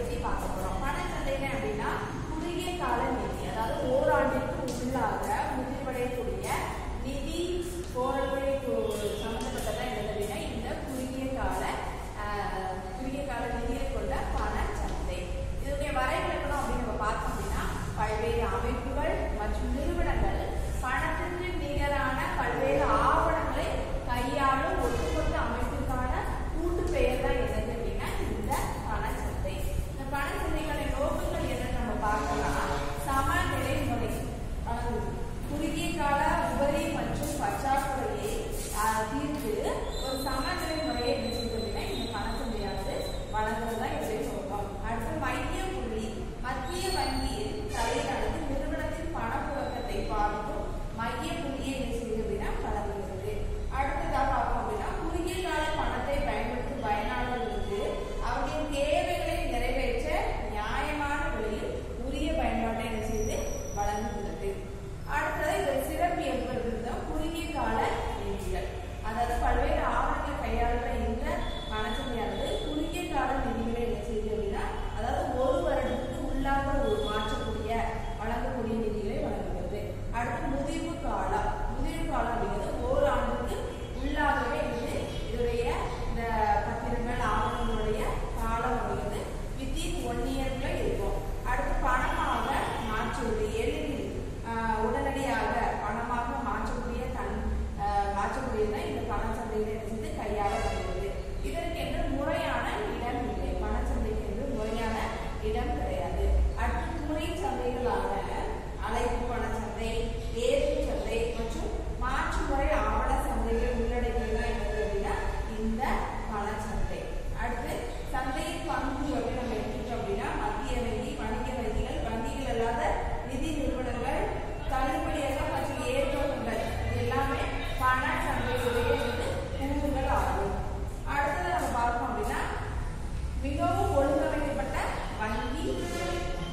பற்றி பார்க்க போறோம் பணச்சந்தைன்னு அப்படின்னா குறுகிய கால நிதி அதாவது ஓராண்டிற்கு உள்ளாக முதிர்வடையக்கூடிய நிதி கோரல்களை சம்பந்தப்பட்டதான் என்னது அப்படின்னா இந்த குறுகிய கால ஆஹ், குறுகிய கால நிதியை கொண்ட பணச்சந்தை இதனுடைய வரைவிலக்கணம் அப்படின்னு நம்ம பார்த்தோம் அப்படின்னா பல்வேறு அமைப்புகள் மற்றும் நிறுவனங்கள் பணத்திற்கு நிகரான பல்வேறு ஆவணங்களை கையாளும் ஒட்டுமொத்த அமைப்பிற்கான கூட்டு பெயர் தான் என்னது அப்படின்னா இந்த பணச்சந்தை இந்த பணச்சந்தைகளின் நோக்கங்கள் என்னன்னு நம்ம பார்க்கலாம் சமநிலை முறை அதாவது குறுகிய கால உபரி மற்றும் பற்றாக்குறையை ஆஹ், தீர்த்து ஒரு சமநிலை முறையை என்ன செய்யுது அப்படின்னா இந்த பணச்சந்தையானது வழங்குறது தான் இதனுடைய நோக்கம் அடுத்து மைய புள்ளி மத்திய வங்கியில் தலையானது நிறுவனத்தின் பணப்புழக்கத்தை பாதிக்கும் மைய புள்ளியை என்ன செய்யுது அப்படின்னா வழங்குகிறது அடுத்ததாக பார்த்தோம் அப்படின்னா குறுகிய கால பணத்தை பயன்படுத்தும் பயனாளர்களுக்கு அவர்களின் தேவைகளை நிறைவேற்ற நியாயமான விலையில் உரிய பயன்பாட்டை என்ன செய்து வழங்குகிறது அடுத்தது இது சிறப்பியல்பு தான் குறுகிய கால நிதிகள் அதாவது பல்வேறு ஆவணங்களை கையாளுற இந்த பணச்சந்தையானது குறுகிய கால நிதிகளை என்ன செய்யுது அப்படின்னா அதாவது ஒரு வருடத்துக்கு உள்ளாக ஒரு மாற்றக்கூடிய வழங்கக்கூடிய நிதிகளை வழங்குகிறது அடுத்து முதிர்வு காலம் முதிர்வு காலம் அப்படிங்கிறது ஒரு ஆண்டுக்கு உள்ளாகவே வந்து இதனுடைய இந்த பத்திரங்கள் ஆவணங்களுடைய காலம் அப்படிங்கிறது வித்தின் ஒன் இயர்ல இருக்கும் அடுத்து பணமாக மாற்றுவது எளிதில் ஆஹ், உடனடியாக பணமாக மாற்றக்கூடிய தன் ஆஹ், மாற்றக்கூடியதான் இந்த பணச்சந்தையில இருந்து கையாளப்படுகிறது இதற்கு என்று முறையான இடம் இல்லை பணச்சந்தைக்கு என்று முறையான இடம் கிடையாது அடுத்து துணை சந்தைகளான அழைப்பு பணச்சந்தை ஏற்பு சந்தை மற்றும் மாற்று முறை ஆவண சந்தைகள் உள்ளடக்கியதான் என்னது அப்படின்னா இந்த பணச்சந்தை அடுத்து சந்தையின் பங்கு அப்படின்னு நம்ம எடுத்துட்டோம் அப்படின்னா மத்திய வங்கி வணிக வங்கிகள் வங்கிகள் அல்லாத நிதி நிறுவனங்கள் தள்ளுபடியாக மற்றும் ஏற்றோட்டங்கள் இது எல்லாமே பண சந்தையுடைய வந்து கூறுகள் ஆகும் அடுத்தது நம்ம பார்த்தோம் அப்படின்னா மிகவும் ஒழுங்கமைக்கப்பட்ட வங்கி முறை.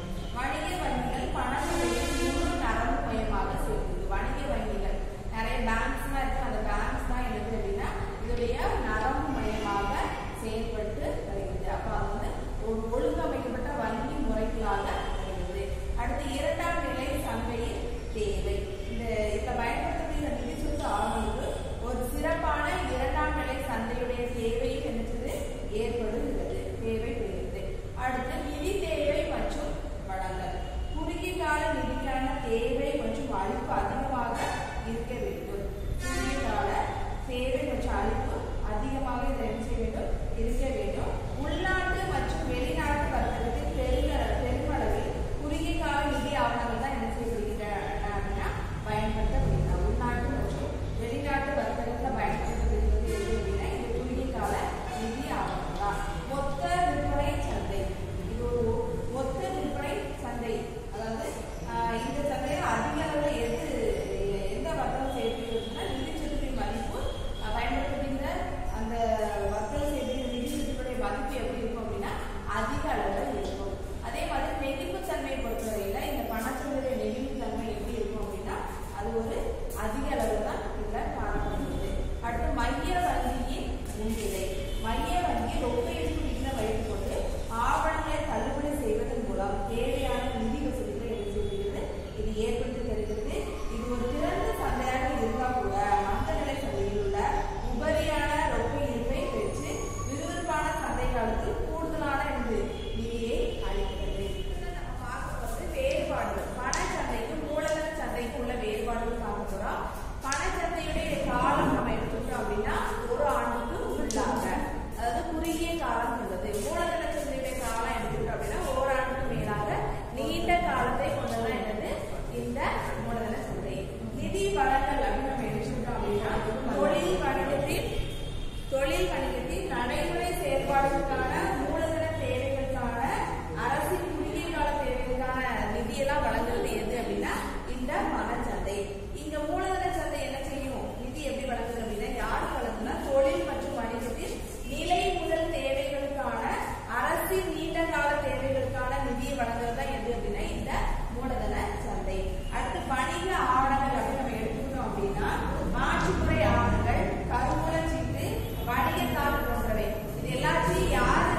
வணிக வங்கிகள் பணமுறையை முழு நரம்பு மையமாக சேர்க்குது வணிக வங்கிகள் நிறைய பேங்க்ஸ்லாம் இருக்கு அந்த பேங்க்ஸ் தான் என்னது அப்படின்னா இதோடைய நரம்பு மையமாக செயல்பட்டு வருகிறது அப்போ அது வந்து ஒரு ஒழுங்கமைக்கப்பட்ட வங்கி முறைகளாக வருகிறது அடுத்து இரண்டாம் நிலை சந்தையின் தேவை இந்த இதில் பயன்படுத்தக்கூடிய நிதி சொத்து ஆளுநருக்கு ஒரு சிறப்பான இரண்டாம் நிலை சந்தையுடைய தேவையும் என்னது ஏற்படுகிறது தேவைப்படுகிறது அடுத்து நிதி தேவை மற்றும் வழங்கல் குறுகிய கால நிதிக்கான தேவை மற்றும் அளிப்பு அதிகமாக இருக்க வேண்டும் குறுகிய கால தேவை மற்றும் அளிப்பு அதிகமாக இதில் என்ன செய்ய வேண்டும் இருக்க வேண்டும் உள்நாட்டு மற்றும் வெளிநாட்டு வர்த்தகத்தில் பெருங்கள பெருமளவில் குறுகிய கால நிதி ஆவணங்கள் தான் என்ன செய்யப்படுகின்றன அப்படின்னா பயன்படுத்தப்படுகின்றன உள்நாட்டு மற்றும் வெளிநாட்டு வர்த்தகத்தில் பயன்படுத்தப்படுகிறது எது அப்படின்னா இது குறுகிய கால நிதி ஆவணங்கள் தான் மொத்த விற்பனை சந்தை இது ஒரு மொத்த விற்பனை சந்தை அதாவது ஆஹ், இந்த சந்தையில் அதிக அளவில் எது எந்த வர்த்தகம் செய்யப்படுகிறதுனா நிதி சொத்துக்களின் மதிப்பு ஆஹ், பயன்படுத்தப்படுகிற அந்த வர்த்தகம் செய்யப்படுகிற நிதி சொத்துக்களுடைய மதிப்பு எப்படி இருக்கும் அப்படின்னா அதிக அளவில் இருக்கும் அதே மாதிரி நெகிழ்வு தன்மையை பொறுத்தவரையில இந்த பணச்சந்தையுடைய நெகிழ்வு தன்மை எப்படி இருக்கும் அப்படின்னா அது ஒரு அதிக அளவில் தான் இதில் காணப்படுகிறது அடுத்து மைய வங்கியின் முன்னிலை மைய வங்கி ரொக்க இருப்பு விகிதம் வைத்துக் கொண்டு ஆவணங்களை தள்ளுபடி செய்வதன் மூலம் தேவையான நிதி வசதிகளை என்ன செய்கிறது இது ஏற்படுத்தி தருகிறது இது ஒரு திறந்த சந்தையாக இருந்தால் கூட மந்த நிலை சந்தையில் உள்ள உபரியான ரொக்க இருப்பை பெற்று விறுவிறுப்பான சந்தை காலத்தில் கூடுதலான இது நிதியை அளிக்கிறது இதுல நம்ம பார்க்க போறது வேறுபாடுகள் பணச்சந்தைக்கும் மூலதன சந்தைக்கும் உள்ள வேறுபாடுகள் பார்க்க போறோம் பணச்சந்தையுடைய காலம் நம்ம எடுத்துக்கிட்டோம் அப்படின்னா ஒரு ஆண்டுக்கு உள்ளாக அதாவது குறுகிய காலம் உள்ளது மூலதன சந்தையுடைய காலம் எடுத்துக்கிட்டோம் அப்படின்னா ஓராண்டுக்கு மேலாக நீண்ட காலத்தை கொண்டதான் என்னது இந்த மூலதன சந்தை நிதி வழங்கல் அப்படின்னு நம்ம எடுத்துக்கிட்டோம் அப்படின்னா தொழில் வணிகத்தில் தொழில் வணிகத்தின் நடைமுறை செயல்பாடுகளுக்கான மூலதன தேவைகளுக்கான அரசின் குறுகிய கால தேவைகளுக்கான நிதியெல்லாம் வழங்குறது எது அப்படின்னா இந்த பணச்சந்தை இங்க மூலதன சந்தை என்ன செய்யும் நிதி எப்படி வழங்குது அப்படின்னா யார் வழங்குனா தொழில் மற்றும் வணிகத்தின் நிலை முதல் தேவைகளுக்கான அரசின் நீண்ட கால தேவைகளுக்கான நிதியை வழங்குறது தான் எது அப்படின்னா இந்த மூலதன சந்தை அடுத்து வணிக ஆவணங்கள் அப்படின்னு நம்ம எடுத்துக்கிட்டோம் அப்படின்னா மாற்றுமுறை ஆவணங்கள் கருவூல சீட்டு வணிகத்தாள் போன்றவை இது எல்லாத்தையும் யாரு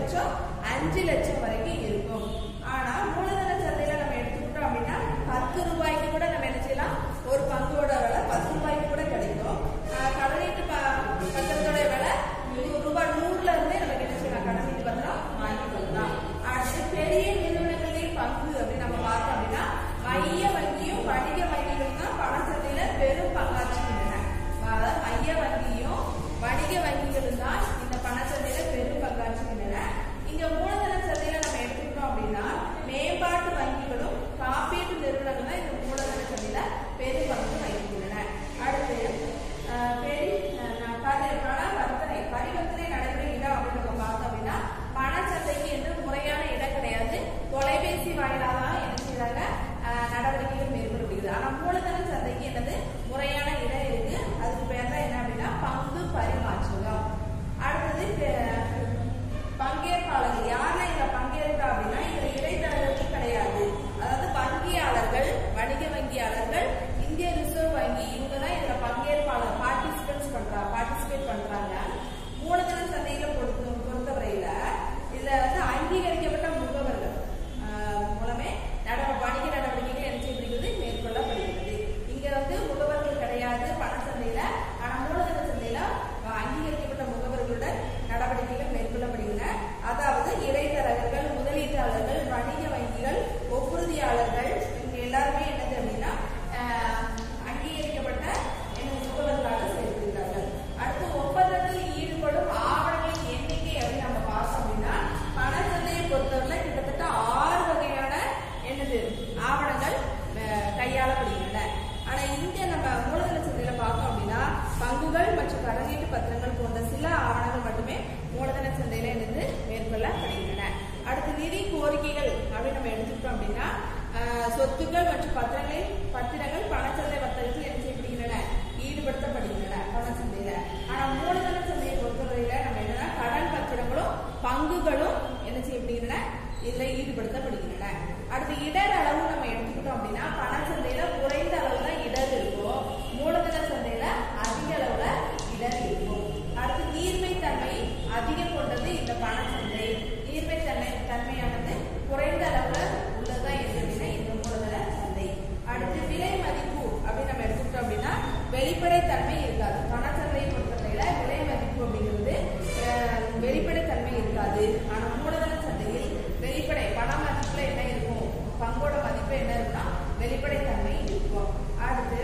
குறைந்தபட்சம் அஞ்சு லட்சம் வரைக்கும் இருக்கும் ஆனா மூலதன சந்தையில நம்ம எடுத்துக்கிட்டோம் அப்படின்னா பத்து ரூபாய்க்கு கூட நம்ம என்ன செய்யலாம் ஒரு பங்கோட விலை பத்து ரூபாய்க்கு கூட கிடைக்கும் ஆஹ் கடனீட்டு ப- பத்திரத்தோட விலை நூறு ரூபாய் நூறுல இருந்தே நம்ம என்ன செய்யலாம் கடனீட்டு பத்திரம் வாங்கி கொள்ளலாம் அடுத்து பெரிய நிறுவனங்களின் பங்கு அப்படின்னு நம்ம பார்த்தோம் அப்படின்னா மைய வங்கியும் வணிக வங்கிகளும் தான் பணச்சந்தையில பெரும் பங்காற்றுகின்றன அதாவது மைய வங்கியும் வணிக வங்கிகளும் தான் இந்த பணச்சந்தையில பெரும் பங்காற்றுகின்றன இங்க மூலதன சந்தையில நம்ம எடுத்துக்கிட்டோம் அப்படின்னா மேம்பாட்டு வங்கிகளும் காப்பீட்டு நிறுவனங்களும் தான் இந்த மூலதன சந்தையில பெரும் பங்கு வகிக்கின்றன அடுத்து அஹ், பெரிய அஹ், நான் பரி- பண வர்த்தனை பரிவர்த்தனை நடைபெறும் இடம் அப்படின்னு நம்ம பார்த்தோம் அப்படின்னா பணச்சந்தைக்கு என்று முறையான இடம் கிடையாது தொலைபேசி வாயிலாக தான் என்ன செய்யறாங்க அஹ், நடவடிக்கைகள் மேற்கொள்ளப்படுகிறது ஆனா மூலதன சந்தைக்கு என்னது முறையான இடம் இருக்கு அதுக்கு பேர் தான் என்ன அப்படின்னா பங்கு பரிமாற்றகம் அடுத்தது பெ- பங்கேற்பாளர்கள் யாரெல்லாம் இதுல பங்கேற்கா அப்படின்னா இதுல இடைத்தரகர்கள் கிடையாது அதாவது வங்கியாளர்கள் வணிக வங்கியாளர்கள் இந்திய ரிசர்வ் வங்கி இவங்க தான் இதுல பங்கேற்பாளர் பார்ட்டிசிபென்ட்ஸ் பண்றா பார்ட்டிசிபேட் பண்றாங்க மூலதன சந்தையில பொறுத்த பொறுத்தவரையில இதுல வந்து அங்கீகரிக்கப்பட்ட முகவர்கள் ஆஹ், மூலமே நட வணிக நடவடிக்கைகள் என்ன செய்யப்படுகிறது மேற்கொள்ளப்படுகிறது இங்க வந்து முகவர்கள் கிடையாது பண சந்தையில ஆனா மூலதன சந்தையில அங்கீகரிக்கப்பட்ட முகவர்களுடன் நடவடிக்கைகள் மேற்கொள்ளப்படுகின்றன அதாவது இடைத்தரகர்கள் முதலீட்டாளர்கள் வணிக வங்கிகள் ஒப்புறுதியாளர்கள் இவங்க எல்லாருமே என்னது அப்படின்னா ஆஹ், அங்கீகரிக்கப்பட்ட என்ன முகவர்களாக செயல்படுகிறார்கள் அடுத்து ஒப்பந்தத்தில் ஈடுபடும் ஆவணங்களின் எண்ணிக்கை அப்படின்னு நம்ம பார்த்தோம் அப்படின்னா பணச்சந்தையை பொறுத்தவரை கிட்டத்தட்ட ஆறு வகையான என்னது ஆவணங்கள் அஹ், கையாளப்படுகின்றன ஆனா இங்க நம்ம மூலதன சந்தையில பார்த்தோம் அப்படின்னா பங்குகள் மற்றும் கடனீட்டு பத்திரங்கள் போன்ற சில ஆவணங்கள் மட்டுமே மூலதன சந்தையில இருந்து மேற்கொள்ளப்படுகின்றன அடுத்து நிதி கோரிக்கைகள் அப்படின்னு நம்ம எடுத்துக்கிட்டோம் அப்படின்னா அஹ், சொத்துக்கள் மற்றும் பத்திரங்களின் பத்திரங்கள் பணச்சந்தை வர்த்தகத்தில் என்ன செய்யப்படுகின்றன ஈடுபடுத்தப்படுகின்றன பணச்சந்தையில ஆனா மூலதன சந்தையை பொறுத்தவரையில நம்ம என்னன்னா கடன் பத்திரங்களும் பங்குகளும் என்ன செய்யப்படுகின்றன இதுல ஈடுபடுத்தப்படுகின்றன அடுத்து இடர் அளவு நம்ம எடுத்துக்கிட்டோம் அப்படின்னா பணச்சந்தையில குறைந்த அளவுல இடர் இருக்கும் மூலதன சந்தையில அதிக அளவுல இடர் இருக்கும் அடுத்து நீர்மை தன்மை அதிகம் கொண்டது இந்த பணச்சந்தை நீர்மை தன்மை தன்மையானது குறைந்த அளவுல உள்ளதா எது அப்படின்னா இந்த மூலதன சந்தை அடுத்து விலை மதிப்பு அப்படின்னு நம்ம எடுத்துக்கிட்டோம் அப்படின்னா வெளிப்படைத்தன்மை இருக்காது பணச்சந்தையை பொறுத்தவரையில விலை மதிப்பு அப்படிங்கிறது அஹ், வெளிப்படைத்தன்மை இருக்காது ஆனா மூலதன சந்தையில் வெளிப்படை பண மதிப்புல என்ன இருக்கும் பங்கோட மதிப்பு என்ன இருக்குன்னா வெளிப்படைத்தன்மை இருக்கும் அடுத்து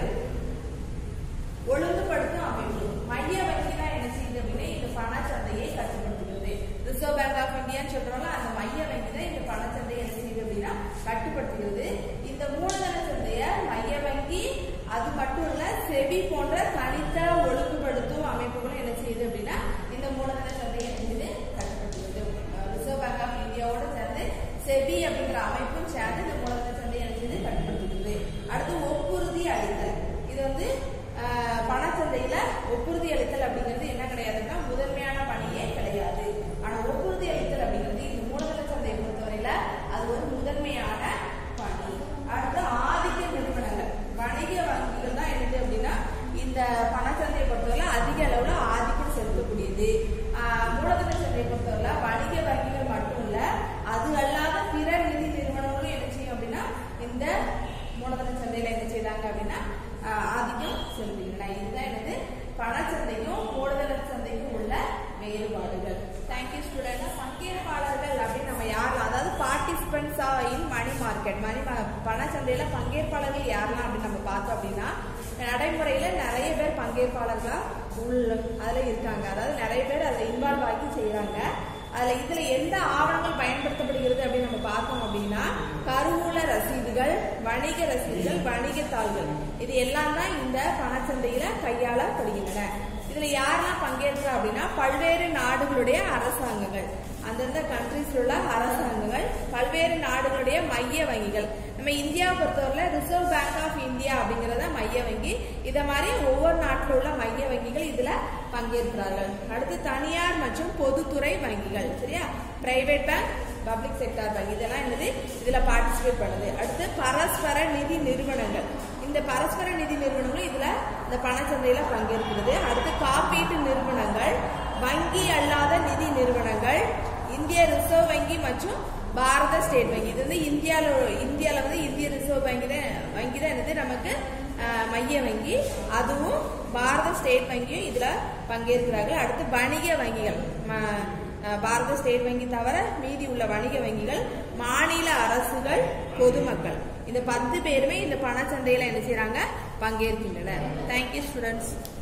ஒழுங்குபடுத்தும் அமைப்பு மைய வங்கி தான் என்ன செய்யுது அப்படின்னா இந்த பணச்சந்தையை கட்டுப்படுத்துகிறது ரிசர்வ் பேங்க் ஆஃப் இந்தியான்னு சொல்றோம்ல அந்த மைய வங்கி தான் இந்த பணச்சந்தையை என்ன செய்யுது அப்படின்னா கட்டுப்படுத்துகிறது இந்த மூலதன சந்தைய மைய வங்கி அது மட்டும் இல்ல செபி போன்ற தனித்த ஒழுங்குபடுத்தும் அமைப்புகளும் என்ன செய்யுது அப்படின்னா இந்த மூலதன சந்தையை என்ன செய்யுது கட்டுப்படுத்துகிறது அஹ் ரிசர்வ் பேங்க் ஆஃப் இந்தியாவோட சேர்ந்து செபி அப்படிங்கிற அமைப்பும் சேர்ந்து இந்த மூலதன சந்தையை என்ன செய்யுது கட்டுப்படுத்துகிறது அடுத்து ஒப்புறுதி அளித்தல் இது வந்து ஆஹ், பணச்சந்தையில ஒப்புறுதி அளித்தல் அப்படிங்கிறது என்ன கிடையாதுன்னா முதன்மையான பணியே கிடையாது ஆனா ஒப்புறுதி அளித்தல் அப்படிங்கிறது இந்த மூலதன சந்தையை பொறுத்தவரையில அது ஒரு முதன்மையான பணி அடுத்து ஆதிக்க நிறுவனங்கள் வணிக வங்கிகள் தான் என்னது அப்படின்னா இந்த பணச்சந்தையை பொறுத்தவரை அதிக அளவுல ஆதிக்கம் செலுத்தக்கூடியது ஆஹ், மூலதன சந்தையை பொறுத்தவரை வணிக வங்கிகள் மட்டும் இல்ல அது அல்லாத பிற நிதி நிறுவனங்களும் என்ன செய்யும் அப்படின்னா இந்த மூலதன சந்தையில என்ன செய்றாங்க அப்படின்னா ஆஹ், ஆதிக்கம் செலுத்துகின்றன இதுதான் என்னது பணச்சந்தைக்கும் மூலதன சந்தைக்கும் உள்ள வேறுபாடுகள் தேங்க்யூ ஸ்டூடெண்ட் பங்கேற்பாளர்கள் அப்படின்னு நம்ம யார் அதாவது பார்ட்டிசிபென்ட்ஸ் இன் மணி மார்க்கெட் மணி பணச்சந்தையில பங்கேற்பாளர்கள் யாரெல்லாம் அப்படின்னு நம்ம பார்த்தோம் அப்படின்னா நடைமுறையில நிறைய பேர் பங்கேற்பாளர்களா உள்ள அதுல இருக்காங்க அதாவது நிறைய பேர் அதுல இன்வால்வ் ஆகி செய்யறாங்க அதுல இதுல எந்த ஆவணங்கள் பயன்படுத்தப்படுகிறது அப்படின்னு நம்ம பார்த்தோம் அப்படின்னா கருவூல ரசீதுகள் வணிக ரசீதுகள் வணிக தாள்கள் இது எல்லாம் தான் இந்த பணச்சந்தையில கையாளப்படுகின்றன இதுல யாரெல்லாம் பங்கேற்கிறா அப்படின்னா பல்வேறு நாடுகளுடைய அரசாங்கங்கள் அந்தந்த கண்ட்ரீஸ்ல உள்ள அரசாங்கங்கள் பல்வேறு நாடுகளுடைய மைய வங்கிகள் நம்ம இந்தியாவை பொறுத்தவரையில ரிசர்வ் பேங்க் ஆஃப் இந்தியா அப்படிங்கறத மைய வங்கி இத மாதிரி ஒவ்வொரு நாட்டில் உள்ள மைய வங்கிகள் இதுல பங்கேற்கிறார்கள் அடுத்து தனியார் மற்றும் பொதுத்துறை வங்கிகள் சரியா private bank public sector bank இதெல்லாம் என்னது இதுல பார்ட்டிசிபேட் பண்ணுது அடுத்து பரஸ்பர நிதி நிறுவனங்கள் இந்த பரஸ்பர நிதி நிறுவனங்களும் இதுல இந்த பணச்சந்தையில பங்கேற்கிறது அடுத்து காப்பீட்டு நிறுவனங்கள் வங்கி அல்லாத நிதி நிறுவனங்கள் இந்திய ரிசர்வ் வங்கி மற்றும் பாரத ஸ்டேட் வங்கி இது வந்து இந்தியாவில் இந்தியாவில் வந்து இந்திய ரிசர்வ் வங்கி தான் வங்கி தான் என்னது நமக்கு அஹ், மைய வங்கி அதுவும் பாரத ஸ்டேட் வங்கியும் இதுல பங்கேற்கிறார்கள் அடுத்து வணிக வங்கிகள் ம- அஹ், பாரத ஸ்டேட் வங்கி தவிர மீதி உள்ள வணிக வங்கிகள் மாநில அரசுகள் பொதுமக்கள் இந்த பத்து பேருமே இந்த பணச்சந்தையில என்ன செய்றாங்க பங்கேற்கின்றனர் தேங்க்யூ ஸ்டூடெண்ட்ஸ்